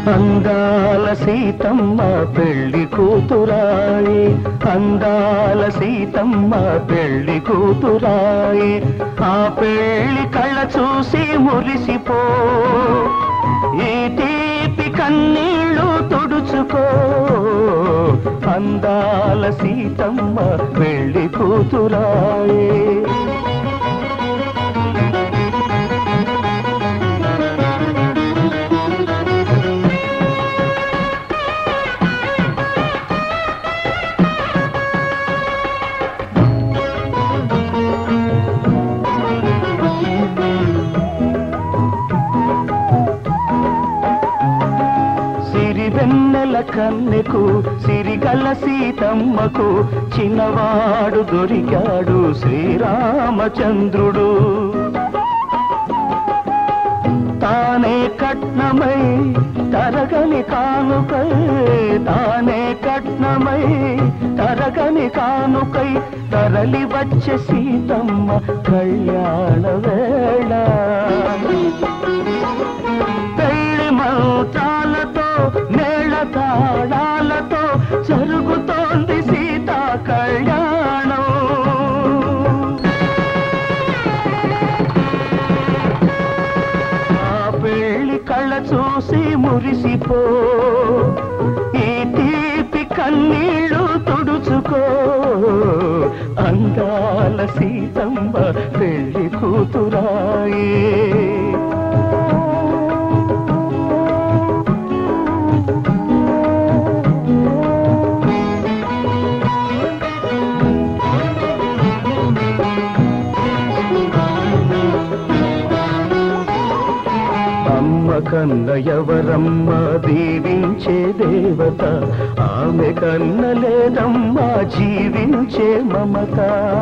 అందాల సీతమ్మ పెళ్లి కూతురాయి అందాల సీతమ్మ పెళ్లి కూతురాయి ఆ పెళ్లి కళ్ళ చూసి మురిసిపో ఈ తీపి కన్నీళ్ళు తుడుచుకో అందాల సీతమ్మ పెళ్లి కూతురాయే సిరివెన్నెల కన్నెకు సిరిగల సీతమ్మకు చిన్నవాడు దొరికాడు శ్రీరామచంద్రుడు తానే కట్నమై తరగని కానుకై తానే కట్నమై తరగని కానుకై తరలి వచ్చే సీతమ్మ కళ్యాణ వేళ పెళ్లి మంత్రాలతో మేళ తాళాలతో జరుగుతోంది సీతా కళ్యాణం ఆ పెళ్లి కళ్ళ చూసి మురిసిపో ఈ తీపి కన్నీళ్ళు తుడుచుకో అందాల సీతమ్మ పెళ్లి కూతురాయే అమ్మ కన్న ఎవరమ్మ దీవించే దేవత ఆమె కన్న లేదమ్మా జీవించే మమత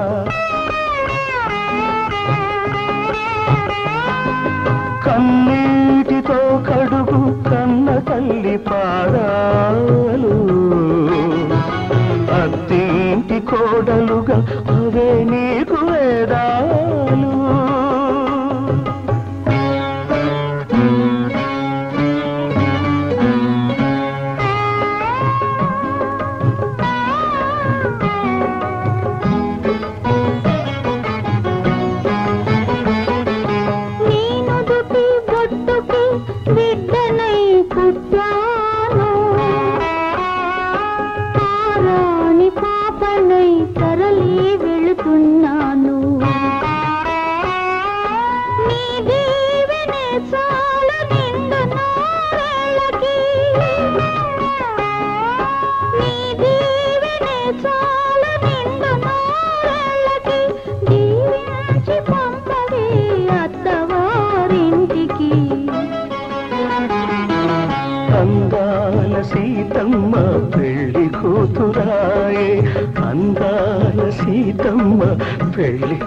కన్నీటితో కడుగు కన్న తల్లి పాదాలు అత్తింటి కోడలుగా అవే నీకు వేదాలు నేను దుటి బొట్టుకి బిడ్డనై పుట్టాను ఆరాని పాపనై తరలి వెళుతున్నాను నీ దీవెనే చాలు నిండు నూరేళ్ళకి నీ దీవెనే చాలు నిండు నూరేళ్ళకి దీవించి పంపవే అత్తవారింటికి అందాల సీతమ్మ పెళ్లి కూతురాయే అందాల సీతమ్మ పెళ్లి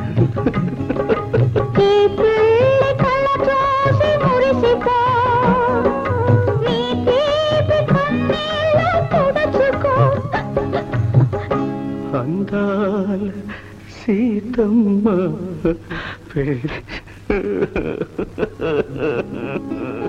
ఈ పెళ్లి కళ్ళ చూసి మురిసిపో నీ తీపి కన్నీళ్ళు తుడుచుకో అందాల సీతమ్మ పెళ్లి